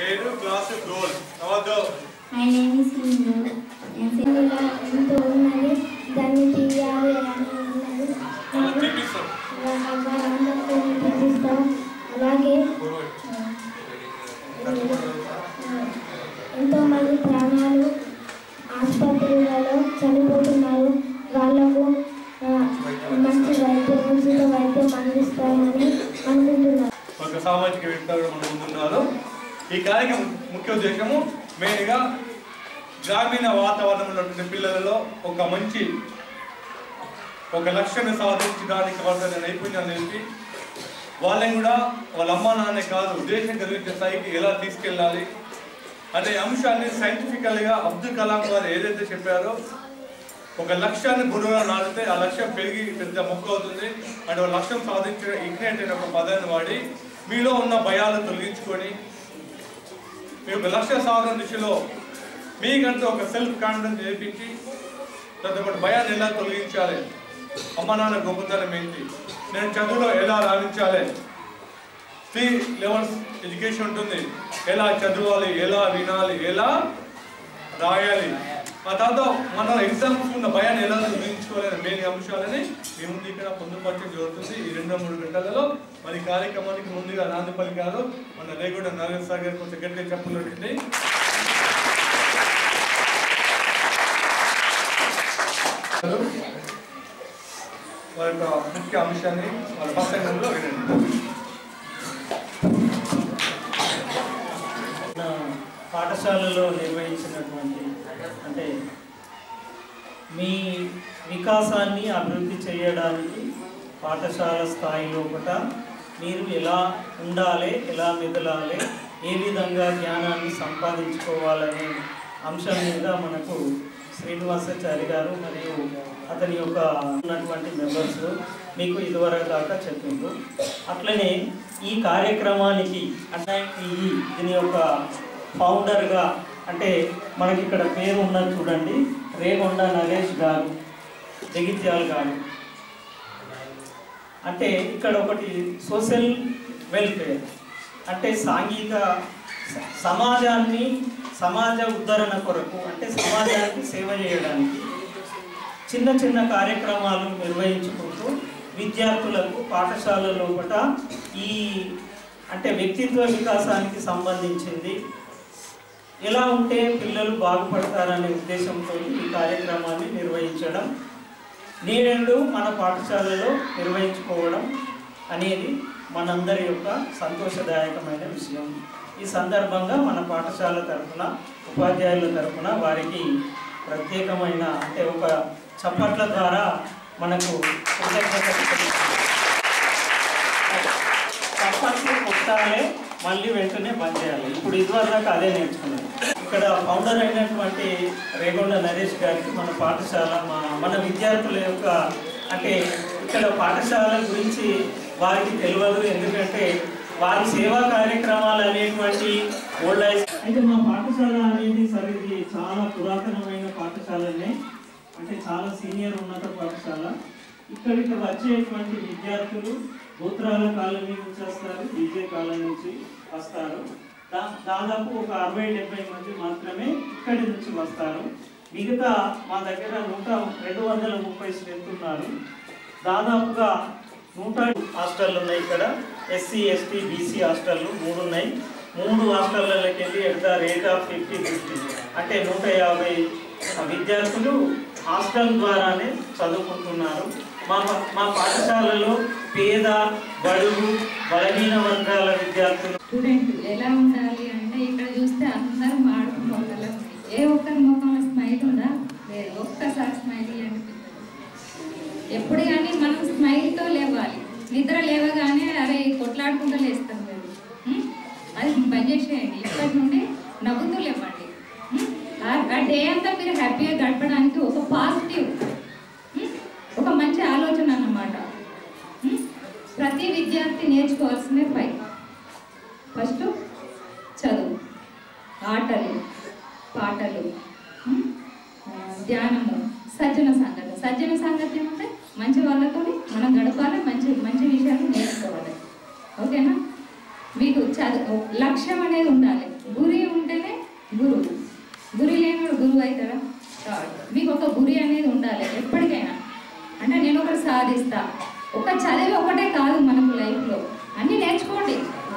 పేరు క్లాస్ గోల్ నవద్దు My name is Hindu. ఇలా ఎంతో ఉన్నది దాన్ని తీయాలి అని ఉన్నది చూపిస్తాం వారందరికీ చూపిస్తాం అలాగే ఎంతో మంది ప్రాణాలు ఆసుపత్రులలో చనిపోతున్నారు వాళ్ళకు ఆ, మంచి వైద్యం ఉచిత వైద్యం అందిస్తామని అనుకుంటున్నారు ఒక సామాజిక వ్యక్తులు మన ముందున్నారు ఈ కార్యక్రమం ముఖ్య ఉద్దేశము మెయిన్గా గ్రామీణ వాతావరణంలో ఉండే పిల్లలలో ఒక మంచి ఒక లక్ష్యాన్ని సాధించడానికి వాళ్ళ నైపుణ్యాలు నేర్పి వాళ్ళని కూడా వాళ్ళ అమ్మా నాన్నే కాదు దేశం కలిగించే స్థాయికి ఎలా తీసుకెళ్ళాలి అనే అంశాన్ని సైంటిఫికల్గా అబ్దుల్ కలాం గారు ఏదైతే చెప్పారో ఒక లక్ష్యాన్ని గురువుగా నాటితే ఆ లక్ష్యం పెరిగి పెద్ద మొక్క అవుతుంది అంటే ఒక లక్ష్యం సాధించే ఇగ్నైట్ అనే ఒక పదాన్ని వాడి మీలో ఉన్న భయాలు తొలగించుకొని మీ యొక్క లక్ష్య సాధన దిశలో మీకంటూ ఒక సెల్ఫ్ కాన్ఫిడెన్స్ నేర్పించి తర్వాత ఒకటి భయాన్ని ఎలా తొలగించాలి అమ్మ నాన్న గొప్పతనం ఏంటి నేను చదువులో ఎలా రాణించాలి త్రీ లెవెల్స్ ఎడ్యుకేషన్ ఉంటుంది ఎలా చదవాలి ఎలా వినాలి ఎలా రాయాలి ఆ తర్వాత మన ఎగ్జామ్స్ ఉన్న భయాన్ని ఎలా తొలగించుకోవాలనే మెయిన్ అంశాలని మీ ముందు ఇక్కడ పొందుపరచడం జరుగుతుంది ఈ రెండు మూడు గంటలలో మరి ఈ కార్యక్రమానికి ముందుగా నాంది పలికారు మన రేగొండ నరేంద్ర సాగర్ కొంచెం గట్టిగా చెప్పండి వారి యొక్క ముఖ్య అంశాన్ని వాళ్ళ ప్రసంగంలో వినండి మన పాఠశాలలో నిర్వహించినటువంటి అంటే మీ వికాసాన్ని అభివృద్ధి చేయడానికి పాఠశాల స్థాయి లోపల మీరు ఎలా ఉండాలి ఎలా మెదలాలి ఏ విధంగా జ్ఞానాన్ని సంపాదించుకోవాలనే అంశం మీద మనకు శ్రీనివాసాచారి గారు మరియు అతని యొక్క ఉన్నటువంటి మెంబర్స్ మీకు ఇదివరకు దాకా చెప్పిండ్రు అట్లనే ఈ కార్యక్రమానికి అంటే ఈ దీని యొక్క ఫౌండర్గా అంటే మనకి ఇక్కడ పేరు ఉన్నది చూడండి రేగొండ నరేష్ గారు జగిత్యాల గారు అంటే ఇక్కడ ఒకటి సోషల్ వెల్ఫేర్ అంటే సాంఘిక స- సమాజాన్ని సమాజ ఉద్ధరణ కొరకు అంటే సమాజానికి సేవ చేయడానికి చిన్న చిన్న కార్యక్రమాలు నిర్వహించుకుంటూ విద్యార్థులకు పాఠశాల లోపల ఈ అంటే వ్యక్తిత్వ వికాసానికి సంబంధించింది ఎలా ఉంటే పిల్లలు బాగుపడతారనే ఉద్దేశంతో ఈ కార్యక్రమాన్ని నిర్వహించడం నేడు మన పాఠశాలలో నిర్వహించుకోవడం అనేది మనందరి యొక్క సంతోషదాయకమైన విషయం ఈ సందర్భంగా మన పాఠశాల తరఫున ఉపాధ్యాయుల తరఫున వారికి ప్రత్యేకమైన అంటే ఒక చప్పట్ల ద్వారా మనకు కృతజ్ఞతలు తెలుపుతున్నాం. చప్పట్లు కొట్టాలి మళ్ళీ వెంటనే బంద్ చేయాలి ఇప్పుడు ఇదివరకు అదే నేర్చుకున్నాను ఇక్కడ ఫౌండర్ అయినటువంటి రేగొండ నరేష్ గారికి మన పాఠశాల మా మన విద్యార్థుల యొక్క అంటే ఇక్కడ పాఠశాల గురించి వారికి తెలియదు ఎందుకంటే వారి సేవా కార్యక్రమాలు అనేటువంటి ఓల్డ్ హై అయితే మా పాఠశాల అనేది సరే ఇది చాలా పురాతనమైన పాఠశాలనే అంటే చాలా సీనియర్ ఉన్నత పాఠశాల ఇక్కడికి వచ్చేటువంటి విద్యార్థులు గోత్రాల కాలనీ నుంచి వస్తారు విజయ కాలనీ నుంచి వస్తారు దా- దాదాపు ఒక అరవై డెబ్బై మంది మాత్రమే ఇక్కడి నుంచి వస్తారు మిగతా మా దగ్గర నూట రెండు వందల ముప్పై స్ట్రెంత్ ఉన్నారు దాదాపుగా నూట హాస్టళ్ళు ఉన్నాయి ఇక్కడ ఎస్సీ ఎస్టీ బీసీ హాస్టళ్ళు మూడు ఉన్నాయి మూడు హాస్టళ్ళకి వెళ్ళి at the rate of fifty fifty అంటే నూట యాభై విద్యార్థులు హాస్టల్ ద్వారానే చదువుకుంటున్నారు మా మా పాఠశాలలో పేద బడుగు బలహీన వర్గాల విద్యార్థులు స్టూడెంట్ ఎలా ఉండాలి అంటే ఇక్కడ చూస్తే అందరం ఆడుకోగలం ఏ ఒక్కరి ముఖంలో స్మైల్ ఉందా లేదు ఒక్కసారి స్మైల్ ఇవ్వండి పిల్లలు. ఎప్పుడు కానీ మనం స్మైల్తో లేవాలి నిద్ర లేవగానే అరే కొట్లాడుకుంటూ లేస్తాం మేము ఉం? అది పని చేసేయండి ఇప్పటి నుండి నవ్వుతూ లేవండి ఉం? ఆ- ఆ డే అంతా మీరు హ్యాపీగా గడపడానికి ఒక పాజిటివ్ ఒక మంచి ఆలోచన అన్నమాట ఉం? ప్రతి విద్యార్థి నేర్చుకోవాల్సిందే ఫైవ్ ఫస్ట్ చదువు ఆటలు పాటలు ఉం? ఆ, ధ్యానము సజ్జన సంగతి సజ్జన సంగతి అంటే మంచి వాళ్ళతో మనం గడపాలి మంచి మంచి విషయాలు నేర్చుకోవాలి ఓకేనా మీకు చదువు లక్ష్యం అనేది ఉండాలి గురి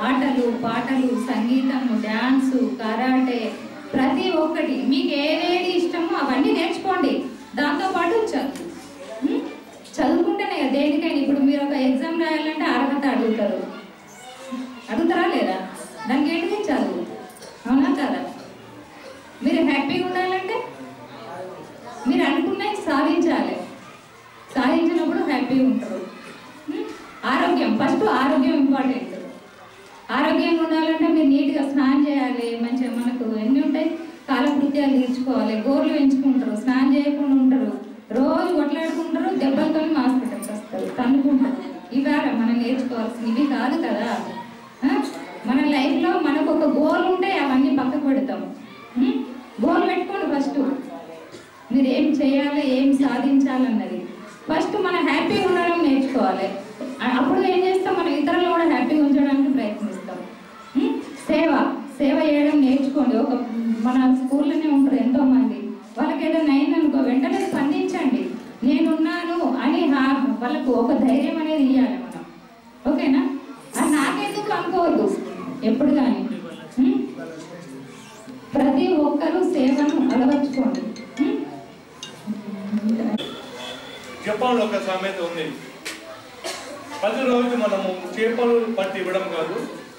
ఆటలు పాటలు సంగీతము డ్యాన్సు కరాటే ప్రతి ఒక్కటి మీకు ఏదేది ఇష్టమో అవన్నీ నేర్చుకోండి దాంతోపాటు చదువు ఉం? చదువుకుంటేనే కదా దేనికైనా ఇప్పుడు మీరు ఒక ఎగ్జామ్ రాయాలంటే అర్హత అడుగుతారు అడుగుతారా లేదా దానికి ఏంటిది చదువు అవునా కదా మీరు హ్యాపీగా ఉండాలంటే మీరు అనుకున్నది సాధించాలి సాధించినప్పుడు హ్యాపీగా ఉంటారు ఉం? ఆరోగ్యం ఫస్ట్ ఆరోగ్యం ఇంపార్టెంట్ ఆరోగ్యంగా ఉండాలంటే మీరు నీట్గా స్నానం చేయాలి మంచిగా మనకు ఎన్ని ఉంటాయి కాలకృత్యాలు తీర్చుకోవాలి గోర్లు పెంచుకుంటారు స్నానం చేయకుండా ఉంటారు రోజు కొట్లాడుకుంటారు దెబ్బలతో హాస్పిటల్కి వస్తారు తన్నుకుంటారు ఇవాళ మనం నేర్చుకోవాల్సినవి ఇవి కాదు కదా ఆ? మన లైఫ్లో మనకు ఒక గోల్ ఉంటే అవన్నీ పక్కకు పెడతాం ఉం? గోల్ పెట్టుకోండి ఫస్ట్ మీరు ఏం చేయాలి ఏం సాధించాలన్నది ఫస్ట్ మనం హ్యాపీగా ఉండడం నేర్చుకోవాలి అ- అప్పుడు ఏం చేస్తాం మనం ఇతరులు కూడా హ్యాపీగా ఉంచడానికి ప్రయత్నిస్తాం ఉం? సేవ సేవ చేయడం నేర్చుకోండి ఒక మన స్కూల్లోనే ఉంటారు ఎంతో మంది వాళ్ళకి ఏదైనా అయిందనుకో వెంటనే స్పందించండి నేనున్నాను అని హా- వాళ్ళకు ఒక ధైర్యం అనేది ఇవ్వాలి మనం ఓకేనా అది నాకెందుకు అనుకోవద్దు ఎప్పుడు కానీ ఉం? ప్రతి ఒక్కరూ సేవను అలవర్చుకోండి ఉం? జపాన్లో ఒక సామెత ఉంది ప్రతిరోజు మనము చేపలు పట్టి ఇవ్వడం కాదు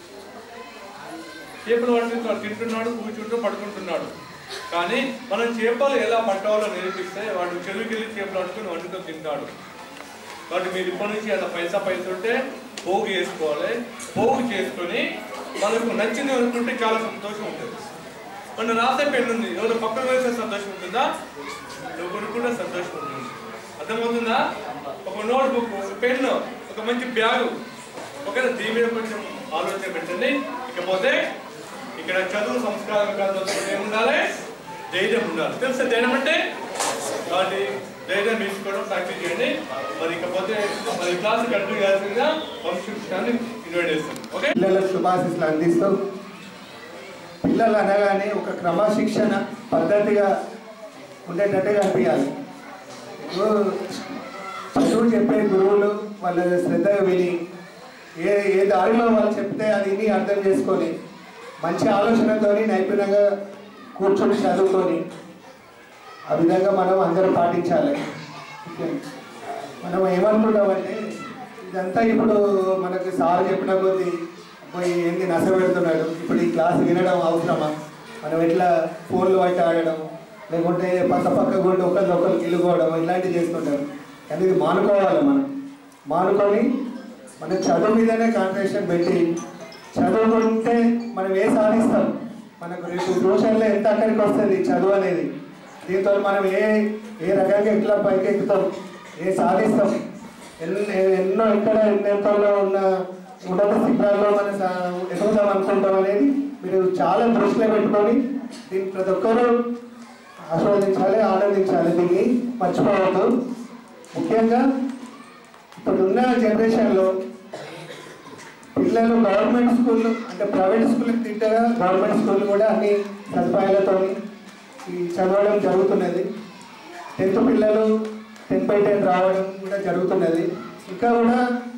చేపలు పట్టి వాడు తింటున్నాడు కూర్చుంటూ పడుకుంటున్నాడు కానీ మనం చేపలు ఎలా పట్టాలో నేర్పిస్తే వాడు చెరువుకెళ్ళి చేపలు పట్టుకుని వండుకొని తింటాడు కాబట్టి మీరు ఇప్పటి నుంచి అలా పైసా పైసా ఉంటే పోగు చేసుకోవాలి పోగు చేసుకొని మనకు నచ్చింది అనుకుంటే చాలా సంతోషం ఉంటుంది మన రాసే పెన్ను ఉంది ఎవరు పక్కన వేసే సంతోషం ఉంటుందా నువ్వు కొనుక్కుంటే సంతోషం ఉంటుంది అర్థమవుతుందా ఒక నోట్ బుక్ ఒక పెన్ను ఒక మంచి బ్యాగు ఓకేనా దీని మీద కొంచెం ఆలోచన పెట్టండి ఇకపోతే ఇక్కడ చదువు సంస్కారం కాదు ఏముండాలి ధైర్యం ఉండాలి తెలుసా ధైర్యం అంటే కాబట్టి ధైర్యం తీసుకోవడం ప్రాక్టీస్ చేయండి మరి ఇకపోతే మరి క్లాస్ కంటిన్యూ చేయాల్సిందిగా వంశీకృష్ణాన్ని ఇన్వైట్ చేస్తాను ఓకే పిల్లలకు శుభాశిస్సులు అందిస్తూ పిల్లలు అనగానే ఒక క్రమశిక్షణ పద్ధతిగా ఉండేటట్టే కనిపించాలి ఇప్పుడు చదువు చెప్పే గురువులు వాళ్ళ శ్రద్ధగా విని ఏ ఏ దారిలో వాళ్ళు చెప్తే అది విని అర్థం చేసుకొని మంచి ఆలోచనతోని నైపుణ్యంగా కూర్చొని చదువుకొని ఆ విధంగా మనం అందరూ పాటించాలి ఓకే. మనం ఏమనుకుంటామంటే ఇదంతా ఇప్పుడు మనకి సార్ చెప్పిన కొద్దీ పోయి ఏంది నశ పెడుతున్నాడు ఇప్పుడు ఈ క్లాస్ వినడం అవసరమా మనం ఎట్లా ఫోన్లు బట్టి ఆడడం లేకుంటే పక్క పక్క గుండి ఒకరిని ఒకరు గిలుకోవడం ఇలాంటివి చేస్తుంటారు కానీ ఇది మానుకోవాలి మనం మానుకొని మన చదువు మీదనే కాన్సన్ట్రేషన్ పెట్టి చదువుకుంటే మనం ఏ సాధిస్తాం మనకు రేపు ఫ్యూచర్లో ఎంత అక్కడికి వస్తుంది చదువు అనేది దీంతో మనం ఏ ఏ రకంగా ఎట్లా పైకి ఎక్కుతాం ఏ సాధిస్తాం ఎన్నో ఎన్నో ఇక్కడ ఎన్నెంతో ఉన్న ఉన్నత శిఖరాల్లో మనం సా- ఎదుగుదాం అనుకుంటాం అనేది మీరు చాలా దృష్టిలో పెట్టుకొని దీన్ని ప్రతి ఒక్కరూ ఆస్వాదించాలి ఆనందించాలి దీన్ని మర్చిపోవద్దు ముఖ్యంగా ఇప్పుడున్న జనరేషన్లో పిల్లలు గవర్నమెంట్ స్కూల్ అంటే ప్రైవేట్ స్కూల్కి తిట్టగా గవర్నమెంట్ స్కూల్ కూడా అన్ని సదుపాయాలతో ఈ చదవడం జరుగుతున్నది టెన్త్ పిల్లలు టెన్ బై టెన్ రావడం కూడా జరుగుతున్నది ఇంకా కూడా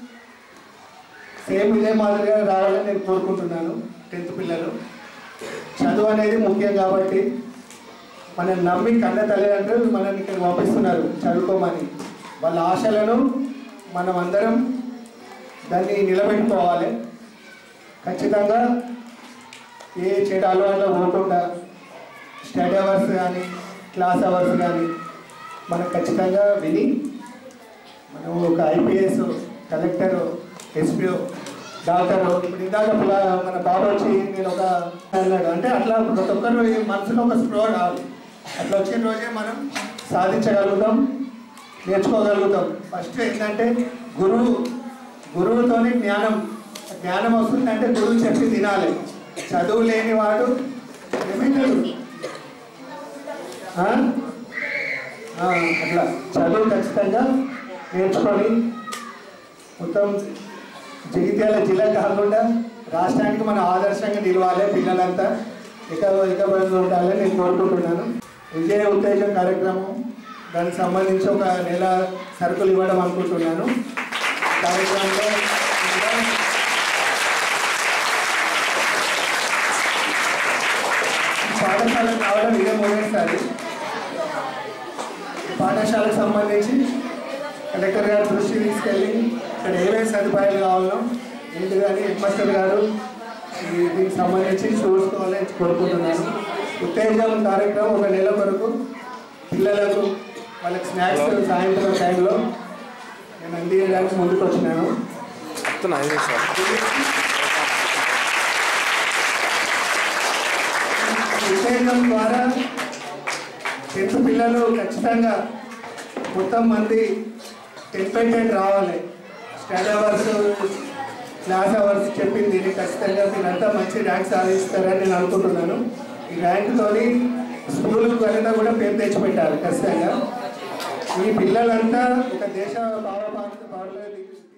సేమ్ ఇదే మాదిరిగా రావాలని నేను కోరుకుంటున్నాను టెన్త్ పిల్లలు చదువు అనేది ముఖ్యం కాబట్టి మనం నమ్మి కన్న తల్లిదండ్రులు మనల్ని ఇక్కడ పంపిస్తున్నారు చదువుకోమని వాళ్ళ ఆశలను మనం అందరం దాన్ని నిలబెట్టుకోవాలి ఖచ్చితంగా ఏ చెడు అలవాట్లో పోకుండా స్టడీ అవర్స్ కానీ క్లాస్ అవర్స్ కానీ మనం ఖచ్చితంగా విని మనం ఒక ఐపీఎస్ కలెక్టర్ ఎస్పీఓ డాక్టర్ ఇప్పుడు ఇందాక పిల్ల- మన బాబు వచ్చి నేను ఒక అన్నాడు అంటే అట్లా ప్రతి ఒక్కరు మనసులో ఒక స్ప్రో రావాలి అట్లా వచ్చిన రోజే మనం సాధించగలుగుతాం నేర్చుకోగలుగుతాం ఫస్ట్ ఏంటంటే గురువు గురువుతోని జ్ఞానం జ్ఞానం వస్తుందంటే గురువు చెప్పి తినాలి చదువు లేని వాడు ఏమైతాడు ఆ? ఆ, అట్లా చదువు ఖచ్చితంగా నేర్చుకొని మొత్తం జగిత్యాల జిల్లా కాకుండా రాష్ట్రానికి మనం ఆదర్శంగా నిలవాలి పిల్లలంతా ఇక ఇక ఉండాలని నేను కోరుకుంటున్నాను విజయ ఉత్తేజం కార్యక్రమం దానికి సంబంధించి ఒక నెల సరుకులు ఇవ్వడం అనుకుంటున్నాను కార్యక్రమంలో ఇంకా పాఠశాలకు రావడం ఇదే మొదటిసారి పాఠశాలకు సంబంధించి కలెక్టర్ గారి దృష్టి తీసుకెళ్ళి ఇక్కడ ఏమేమి సదుపాయాలు కావాలో ఏంటి కానీ హెడ్ మాస్టర్ గారు ఈ దీనికి సంబంధించి చూసుకోవాలని కోరుకుంటున్నాను ఉత్తేజం కార్యక్రమం ఒక నెల వరకు పిల్లలకు వాళ్ళకి స్నాక్స్ సాయంత్రం టైంలో నేను అందించడానికి ముందుకు వచ్చినాను ఉత్తేజం ద్వారా టెన్త్ పిల్లలు ఖచ్చితంగా మొత్తం మంది టెన్ బై టెన్ రావాలి స్టడీ అవర్స్ క్లాస్ అవర్స్ చెప్పింది దీన్ని ఖచ్చితంగా మీరంతా మంచి ర్యాంక్ సాధిస్తారని నేను అనుకుంటున్నాను ఈ ర్యాంక్తోని స్కూల్కి వెళ్ళినా కూడా పేరు తెచ్చిపెట్టాలి ఖచ్చితంగా ఈ పిల్లలంతా ఒక దేశ భావ భారత